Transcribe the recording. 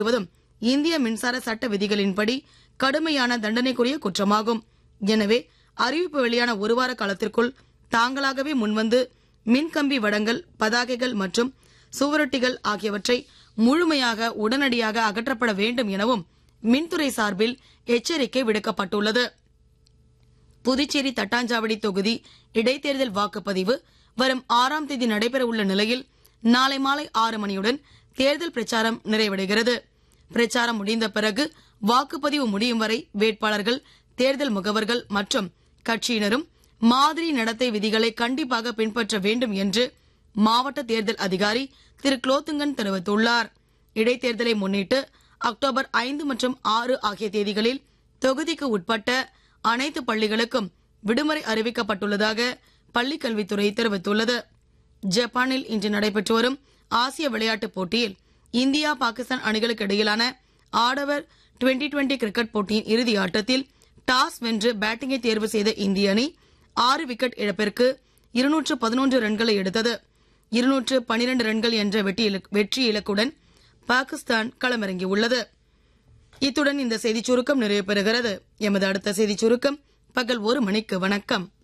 முழுவதும் இந்திய மின்சார சட்ட விதிகளின்படி கடுமையான தண்டனைக்குரிய குற்றமாகும் எனவே அறிவிப்பு வெளியான ஒரு வார காலத்திற்குள் தாங்களாகவே முன்வந்து மின்கம்பி வடங்கள் பதாகைகள் மற்றும் சுவரொட்டிகள் ஆகியவற்றை முழுமையாக உடனடியாக அகற்றப்பட வேண்டும் எனவும் மின்துறை சார்பில் எச்சரிக்கை விடுக்கப்பட்டுள்ளது புதுச்சேரி தட்டாஞ்சாவடி தொகுதி இடைத்தேர்தல் வாக்குப்பதிவு வரும் ஆறாம் தேதி நடைபெற உள்ள நிலையில் நாளை மாலை ஆறு மணியுடன் தேர்தல் பிரச்சாரம் நிறைவடைகிறது பிரச்சாரம் முடிந்த பிறகு வாக்குப்பதிவு முடியும் வரை வேட்பாளர்கள் தேர்தல் முகவர்கள் மற்றும் கட்சியினரும் மாதிரி நடத்தை விதிகளை கண்டிப்பாக பின்பற்ற வேண்டும் என்று மாவட்ட தேர்தல் அதிகாரி திரு குலோத்துங்கன் தெரிவித்துள்ளார் இடைத்தேர்தலை முன்னிட்டு அக்டோபர் ஐந்து மற்றும் ஆறு ஆகிய தேதிகளில் தொகுதிக்கு உட்பட்ட அனைத்து பள்ளிகளுக்கும் விடுமுறை அறிவிக்கப்பட்டுள்ளதாக பள்ளிக்கல்வித்துறை தெரிவித்துள்ளது ஜப்பானில் இன்று நடைபெற்று வரும் ஆசிய விளையாட்டுப் போட்டியில் இந்தியா பாகிஸ்தான் அணிகளுக்கு இடையிலான ஆடவர் டுவெண்டி டுவெண்டி கிரிக்கெட் போட்டியின் இறுதி ஆட்டத்தில் டாஸ் வென்று பேட்டிங்கை தேர்வு செய்த இந்திய அணி ஆறு விக்கெட் இழப்பிற்கு இருநூற்று பதினொன்று ரன்களை எடுத்தது இருநூற்று பனிரெண்டு ரன்கள் என்ற வெற்றி இலக்கு- வெற்றி இலக்குடன் பாகிஸ்தான் களமிறங்கியுள்ளது இத்துடன் இந்த செய்திச் சுருக்கம் நிறைவு பெறுகிறது எமது அடுத்த செய்திச் சுருக்கம் பகல் ஒரு மணிக்கு வணக்கம்